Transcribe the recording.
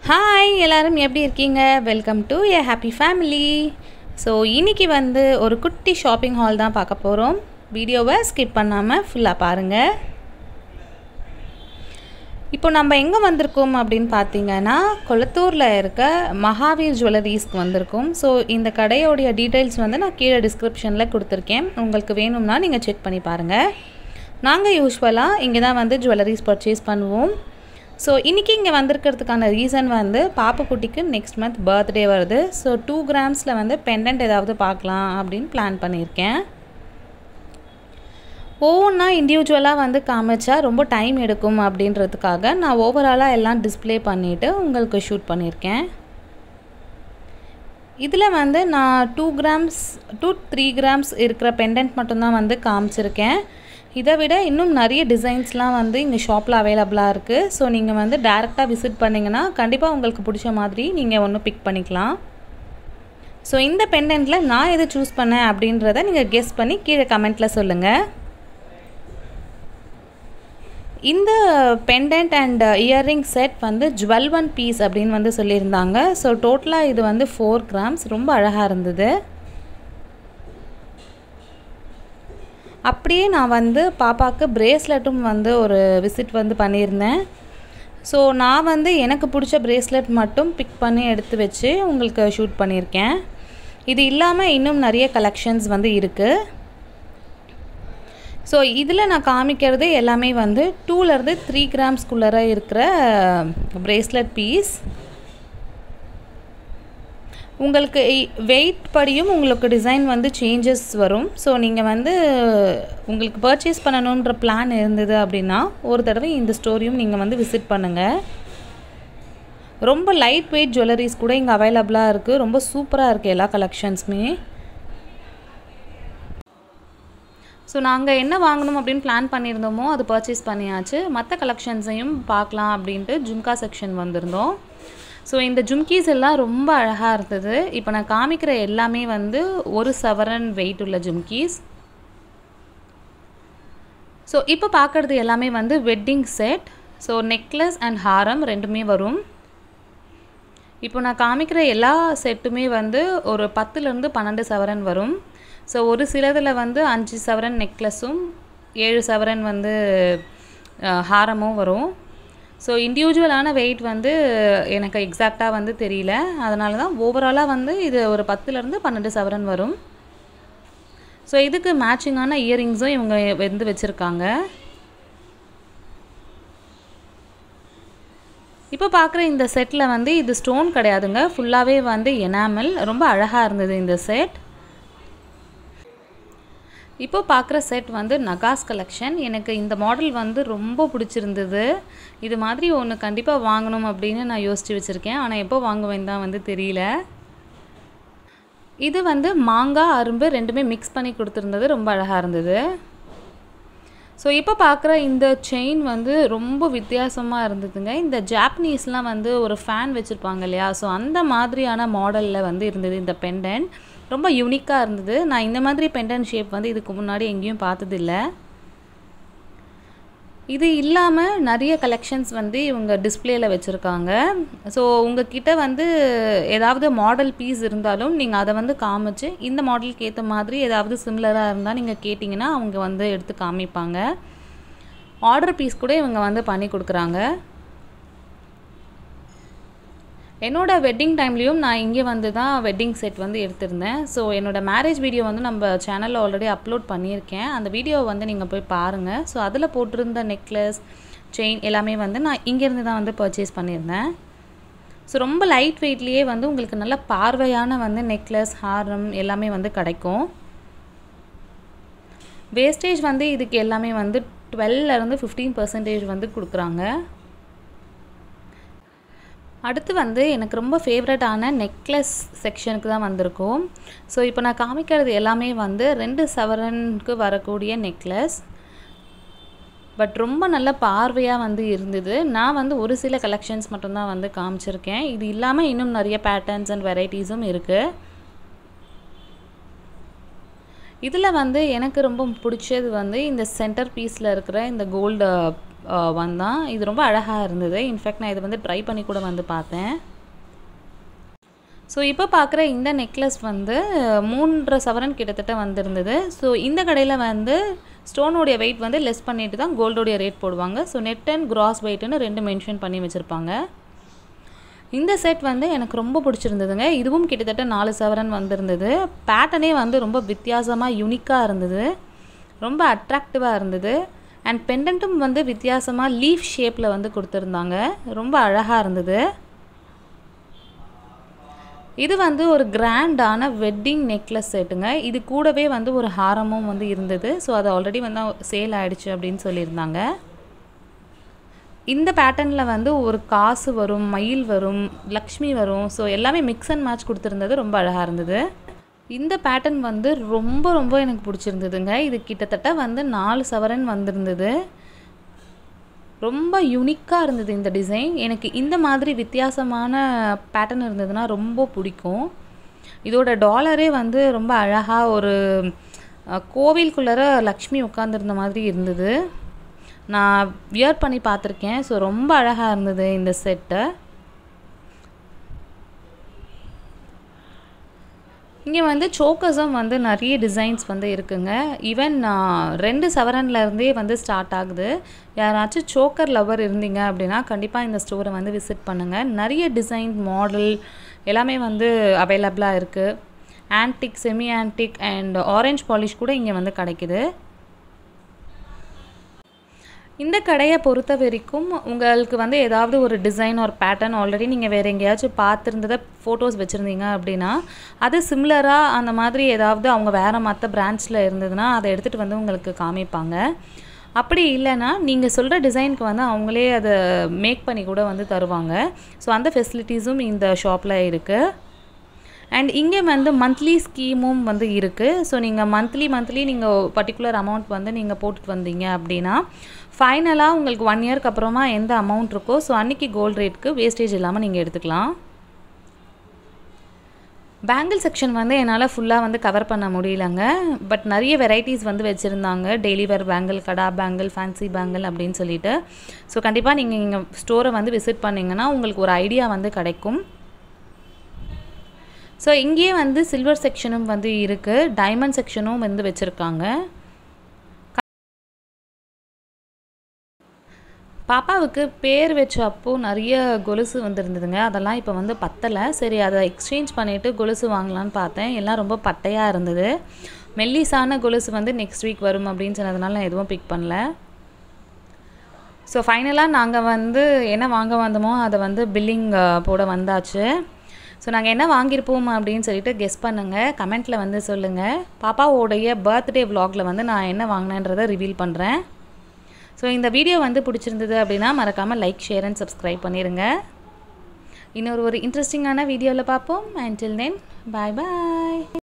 hi எல்லாரும் எப்படி இருக்கீங்க welcome to a happy family so இன்னைக்கு வந்து ஒரு குட்டி ஷாப்பிங் ஹால் தான் பார்க்க போகிறோம் வீடியோவை ஸ்கிப் பண்ணாமல் ஃபுல்லாக பாருங்கள் இப்போ நம்ம எங்கே வந்திருக்கோம் அப்படின்னு பார்த்தீங்கன்னா கொளத்தூரில் இருக்க மகாவீர் ஜுவல்லரிஸ்க்கு வந்திருக்கோம் ஸோ இந்த கடையோடைய டீட்டெயில்ஸ் வந்து நான் கீழே டிஸ்கிரிப்ஷனில் கொடுத்துருக்கேன் உங்களுக்கு வேணும்னா நீங்கள் செக் பண்ணி பாருங்கள் நாங்கள் யூஸ்வலாக இங்கே தான் வந்து ஜுவல்லரிஸ் பர்ச்சேஸ் பண்ணுவோம் ஸோ இன்றைக்கி இங்கே வந்திருக்கிறதுக்கான ரீசன் வந்து பாப்புக்குட்டிக்கு நெக்ஸ்ட் மந்த் பர்த்டே வருது ஸோ டூ கிராம்ஸில் வந்து பெண்டன்ட் ஏதாவது பார்க்கலாம் அப்படின்னு பிளான் பண்ணியிருக்கேன் ஒவ்வொன்றா இண்டிவிஜுவலாக வந்து காமிச்சா ரொம்ப டைம் எடுக்கும் அப்படின்றதுக்காக நான் ஓவராலாக எல்லாம் டிஸ்ப்ளே பண்ணிவிட்டு உங்களுக்கு ஷூட் பண்ணியிருக்கேன் இதில் வந்து நான் two grams two three grams இருக்கிற பெண்டன்ட் மட்டும்தான் வந்து காமிச்சிருக்கேன் இதை விட இன்னும் நிறைய டிசைன்ஸ்லாம் வந்து இங்கே ஷாப்பில் அவைலபிளாக இருக்குது ஸோ நீங்கள் வந்து டேரெக்டாக விசிட் பண்ணிங்கன்னா கண்டிப்பாக உங்களுக்கு பிடிச்ச மாதிரி நீங்கள் ஒன்று பிக் பண்ணிக்கலாம் ஸோ இந்த பெண்டன்ட்டில் நான் எது சூஸ் பண்ணேன் அப்படின்றத நீங்கள் கெஸ் பண்ணி கீழே கமெண்ட்டில் சொல்லுங்கள் இந்த பெண்டன்ட் அண்ட் இயர்ரிங் செட் வந்து ஜுவல் ஒன் பீஸ் அப்படின்னு வந்து சொல்லியிருந்தாங்க ஸோ டோட்டலாக இது வந்து ஃபோர் கிராம்ஸ் ரொம்ப அழகாக இருந்தது அப்படியே நான் வந்து பாப்பாவுக்கு ப்ரேஸ்லெட்டும் வந்து ஒரு விசிட் வந்து பண்ணியிருந்தேன் ஸோ நான் வந்து எனக்கு பிடிச்ச ப்ரேஸ்லெட் மட்டும் பிக் பண்ணி எடுத்து வச்சு உங்களுக்கு ஷூட் பண்ணியிருக்கேன் இது இல்லாமல் இன்னும் நிறைய கலெக்ஷன்ஸ் வந்து இருக்குது ஸோ இதில் நான் காமிக்கிறது எல்லாமே வந்து டூலேருந்து த்ரீ கிராம்ஸ்குள்ளே இருக்கிற ப்ரேஸ்லெட் பீஸ் உங்களுக்கு வெயிட் படியும் உங்களுக்கு டிசைன் வந்து சேஞ்சஸ் வரும் ஸோ நீங்கள் வந்து உங்களுக்கு பர்ச்சேஸ் பண்ணணுன்ற பிளான் இருந்தது அப்படின்னா ஒரு தடவை இந்த ஸ்டோரியும் நீங்கள் வந்து விசிட் பண்ணுங்கள் ரொம்ப லைட் வெயிட் ஜுவல்லரிஸ் கூட இங்கே அவைலபிளாக இருக்குது ரொம்ப சூப்பராக இருக்குது எல்லா கலெக்ஷன்ஸுமே ஸோ நாங்கள் என்ன வாங்கணும் அப்படின்னு பிளான் பண்ணியிருந்தோமோ அது பர்ச்சேஸ் பண்ணியாச்சு மற்ற கலெக்ஷன்ஸையும் பார்க்கலாம் அப்படின்ட்டு ஜும்கா செக்ஷன் வந்திருந்தோம் ஸோ இந்த ஜும்கீஸ் எல்லாம் ரொம்ப அழகாக இருந்தது இப்போ நான் காமிக்கிற எல்லாமே வந்து ஒரு சவரன் வெயிட் உள்ள ஜும்கீஸ் ஸோ இப்போ பார்க்குறது எல்லாமே வந்து wedding set so necklace and ஹாரம் ரெண்டுமே வரும் இப்போ நான் காமிக்கிற எல்லா செட்டுமே வந்து ஒரு பத்துலேருந்து பன்னெண்டு சவரன் வரும் ஸோ ஒரு சிலதில் வந்து அஞ்சு சவரன் நெக்லஸும் ஏழு சவரன் வந்து ஹாரமும் வரும் ஸோ இண்டிவிஜுவலான வெயிட் வந்து எனக்கு எக்ஸாக்டாக வந்து தெரியல அதனால தான் ஓவராலாக வந்து இது ஒரு பத்துலேருந்து பன்னெண்டு சவரன் வரும் ஸோ இதுக்கு மேட்சிங்கான இயரிங்ஸும் இவங்க வந்து வச்சுருக்காங்க இப்போ பார்க்குற இந்த செட்டில் வந்து இது ஸ்டோன் கிடையாதுங்க ஃபுல்லாகவே வந்து எனாமல் ரொம்ப அழகாக இருந்தது இந்த செட் இப்போ பார்க்குற செட் வந்து நகாஸ் கலெக்ஷன் எனக்கு இந்த மாடல் வந்து ரொம்ப பிடிச்சிருந்தது இது மாதிரி ஒன்று கண்டிப்பாக வாங்கணும் அப்படின்னு நான் யோசித்து வச்சுருக்கேன் ஆனால் எப்போ வாங்குவேன் தான் வந்து தெரியல இது வந்து மாங்காய் அரும்பு ரெண்டுமே மிக்ஸ் பண்ணி கொடுத்துருந்தது ரொம்ப அழகாக இருந்தது ஸோ இப்போ பார்க்குற இந்த செயின் வந்து ரொம்ப வித்தியாசமாக இருந்ததுங்க இந்த ஜாப்பனீஸ்லாம் வந்து ஒரு ஃபேன் வச்சுருப்பாங்க இல்லையா ஸோ அந்த மாதிரியான மாடலில் வந்து இருந்தது இந்த பெண்டன்ட் ரொம்ப யூனிக்காக இருந்தது நான் இந்த மாதிரி பெண்டன் ஷேப் வந்து இதுக்கு முன்னாடி எங்கேயும் பார்த்ததில்ல இது இல்லாமல் நிறைய கலெக்ஷன்ஸ் வந்து இவங்க டிஸ்பிளேயில் வச்சுருக்காங்க ஸோ உங்ககிட்ட வந்து ஏதாவது மாடல் பீஸ் இருந்தாலும் நீங்கள் அதை வந்து காமிச்சு இந்த மாடலுக்கு ஏற்ற மாதிரி ஏதாவது சிமிலராக இருந்தால் நீங்கள் கேட்டிங்கன்னா அவங்க வந்து எடுத்து காமிப்பாங்க ஆர்டர் பீஸ் கூட இவங்க வந்து பண்ணி கொடுக்குறாங்க என்னோடய வெட்டிங் டைம்லேயும் நான் இங்கே வந்து தான் வெட்டிங் செட் வந்து எடுத்திருந்தேன் ஸோ என்னோடய மேரேஜ் வீடியோ வந்து நம்ம சேனலில் ஆல்ரெடி அப்லோட் பண்ணியிருக்கேன் அந்த வீடியோவை வந்து நீங்கள் போய் பாருங்கள் ஸோ அதில் போட்டிருந்த நெக்லஸ் செயின் எல்லாமே வந்து நான் இங்கேருந்து தான் வந்து பர்ச்சேஸ் பண்ணியிருந்தேன் ஸோ ரொம்ப லைட் வெயிட்லேயே வந்து உங்களுக்கு நல்ல பார்வையான வந்து நெக்லஸ் ஹாரம் எல்லாமே வந்து கிடைக்கும் வேஸ்டேஜ் வந்து இதுக்கு எல்லாமே வந்து டுவெல்லேருந்து ஃபிஃப்டீன் பர்சன்டேஜ் வந்து கொடுக்குறாங்க அடுத்து வந்து எனக்கு ரொம்ப ஃபேவரட்டான நெக்லஸ் செக்ஷனுக்கு தான் வந்திருக்கோம் ஸோ இப்போ நான் காமிக்கிறது எல்லாமே வந்து ரெண்டு சவரனுக்கு வரக்கூடிய நெக்லஸ் பட் ரொம்ப நல்ல பார்வையாக வந்து இருந்தது நான் வந்து ஒரு சில கலெக்ஷன்ஸ் மட்டும்தான் வந்து காமிச்சிருக்கேன் இது இல்லாமல் இன்னும் நிறைய பேட்டர்ன்ஸ் அண்ட் வெரைட்டிஸும் இருக்குது இதில் வந்து எனக்கு ரொம்ப பிடிச்சது வந்து இந்த சென்டர் பீஸில் இருக்கிற இந்த கோல்டு ஒன் தான் இது ரொம்ப அழகாக இருந்தது இன்ஃபேக்ட் நான் இது வந்து ட்ரை பண்ணி கூட வந்து பார்த்தேன் ஸோ இப்போ பார்க்குற இந்த நெக்லஸ் வந்து மூன்றரை சவரன் கிட்டத்தட்ட வந்திருந்தது ஸோ இந்த கடையில் வந்து ஸ்டோனுடைய வெயிட் வந்து லெஸ் பண்ணிட்டு தான் கோல்டோடைய ரேட் போடுவாங்க ஸோ நெட் அண்ட் கிராஸ் வெயிட்னு ரெண்டு மென்ஷன் பண்ணி வச்சுருப்பாங்க இந்த செட் வந்து எனக்கு ரொம்ப பிடிச்சிருந்ததுங்க இதுவும் கிட்டத்தட்ட நாலு சவரன் வந்திருந்தது பேட்டர்னே வந்து ரொம்ப வித்தியாசமாக யூனிக்காக இருந்தது ரொம்ப அட்ராக்டிவாக இருந்தது அண்ட் பெண்டன்ட்டும் வந்து வித்தியாசமாக லீஃப் ஷேப்பில் வந்து கொடுத்துருந்தாங்க ரொம்ப அழகாக இருந்தது இது வந்து ஒரு கிராண்டான வெட்டிங் நெக்லஸ் செட்டுங்க இது கூடவே வந்து ஒரு ஹாரமும் வந்து இருந்தது ஸோ அது ஆல்ரெடி வந்து சேல் ஆயிடுச்சு அப்படின்னு சொல்லியிருந்தாங்க இந்த பேட்டர்னில் வந்து ஒரு காசு வரும் மயில் வரும் லக்ஷ்மி வரும் ஸோ எல்லாமே மிக்ஸ் அண்ட் மேட்ச் கொடுத்துருந்தது ரொம்ப அழகாக இருந்தது இந்த பேட்டர்ன் வந்து ரொம்ப ரொம்ப எனக்கு பிடிச்சிருந்ததுங்க இது கிட்டத்தட்ட வந்து நாலு சவரன் வந்திருந்தது ரொம்ப யூனிக்காக இருந்தது இந்த டிசைன் எனக்கு இந்த மாதிரி வித்தியாசமான பேட்டர்ன் இருந்ததுன்னா ரொம்ப பிடிக்கும் இதோட டாலரே வந்து ரொம்ப அழகாக ஒரு கோவிலுக்குள்ளார லக்ஷ்மி உட்காந்துருந்த மாதிரி இருந்தது நான் வியர் பண்ணி பார்த்துருக்கேன் ஸோ ரொம்ப அழகாக இருந்தது இந்த செட்டை இங்கே வந்து சோக்கர்ஸும் வந்து நிறைய டிசைன்ஸ் வந்து இருக்குங்க ஈவன் ரெண்டு சவரன்லேருந்தே வந்து ஸ்டார்ட் ஆகுது யாராச்சும் சோக்கர் லவர் இருந்தீங்க அப்படின்னா கண்டிப்பாக இந்த ஸ்டோரை வந்து விசிட் பண்ணுங்கள் நிறைய டிசைன் மாடல் எல்லாமே வந்து அவைலபிளாக இருக்குது antique semi antique and orange polish கூட இங்கே வந்து கிடைக்குது இந்த கடையை பொறுத்த வரைக்கும் உங்களுக்கு வந்து ஏதாவது ஒரு டிசைன் ஒரு பேட்டர்ன் ஆல்ரெடி நீங்கள் வேறு எங்கேயாச்சும் பார்த்துருந்ததை ஃபோட்டோஸ் வச்சுருந்தீங்க அப்படின்னா அது சிம்லராக அந்த மாதிரி ஏதாவது அவங்க வேறு மற்ற பிரான்ச்சில் இருந்ததுன்னா அதை எடுத்துகிட்டு வந்து உங்களுக்கு காமிப்பாங்க அப்படி இல்லைன்னா நீங்கள் சொல்கிற டிசைனுக்கு வந்து அவங்களே அதை மேக் பண்ணி கூட வந்து தருவாங்க ஸோ அந்த ஃபெசிலிட்டிஸும் இந்த ஷாப்பில் இருக்குது அண்ட் இங்கே வந்து மந்த்லி ஸ்கீமும் வந்து இருக்குது ஸோ நீங்கள் மந்த்லி மந்த்லி நீங்கள் பர்டிகுலர் அமௌண்ட் வந்து நீங்கள் போட்டுட்டு வந்தீங்க அப்படின்னா ஃபைனலாக உங்களுக்கு ஒன் இயர்க்கு அப்புறமா எந்த அமௌண்ட் இருக்கோ ஸோ அன்றைக்கி கோல்டு ரேட்க்கு வேஸ்டேஜ் இல்லாமல் நீங்கள் எடுத்துக்கலாம் பேங்கிள் செக்ஷன் வந்து என்னால் ஃபுல்லாக வந்து கவர் பண்ண முடியலங்க பட் நிறைய வெரைட்டிஸ் வந்து வச்சுருந்தாங்க daily wear bangle kada bangle fancy bangle அப்படின்னு சொல்லிட்டு ஸோ கண்டிப்பாக நீங்கள் இங்கே ஸ்டோரை வந்து விசிட் பண்ணிங்கன்னா உங்களுக்கு ஒரு ஐடியா வந்து கிடைக்கும் ஸோ இங்கேயே வந்து சில்வர் செக்ஷனும் வந்து இருக்குது டைமண்ட் செக்ஷனும் வந்து வச்சுருக்காங்க பாப்பாவுக்கு பேர் வச்ச அப்போ நிறைய கொலுசு வந்துருந்ததுங்க அதெல்லாம் இப்போ வந்து பத்தலை சரி அதை எக்ஸ்சேஞ்ச் பண்ணிவிட்டு கொலுசு வாங்கலான்னு பார்த்தேன் எல்லாம் ரொம்ப பட்டையாக இருந்தது மெல்லிஸான கொலுசு வந்து நெக்ஸ்ட் வீக் வரும் அப்படின்னு சொன்னதுனால நான் எதுவும் பிக் பண்ணல ஸோ ஃபைனலாக நாங்கள் வந்து என்ன வாங்க வந்தோமோ அதை வந்து பில்லிங் போட வந்தாச்சு ஸோ நாங்கள் என்ன வாங்கியிருப்போம் அப்படின்னு சொல்லிட்டு கெஸ் பண்ணுங்கள் கமெண்ட்டில் வந்து சொல்லுங்கள் பாப்பாவோடைய பர்த்டே விலாகில் வந்து நான் என்ன வாங்கினேன்றதை ரிவீல் பண்ணுறேன் ஸோ இந்த வீடியோ வந்து பிடிச்சிருந்தது அப்படின்னா மறக்காமல் லைக் ஷேர் அண்ட் சப்ஸ்கிரைப் பண்ணிடுங்க இன்னொரு ஒரு இன்ட்ரெஸ்டிங்கான வீடியோவில் பார்ப்போம் அண்டில் தென் பாய் பாய்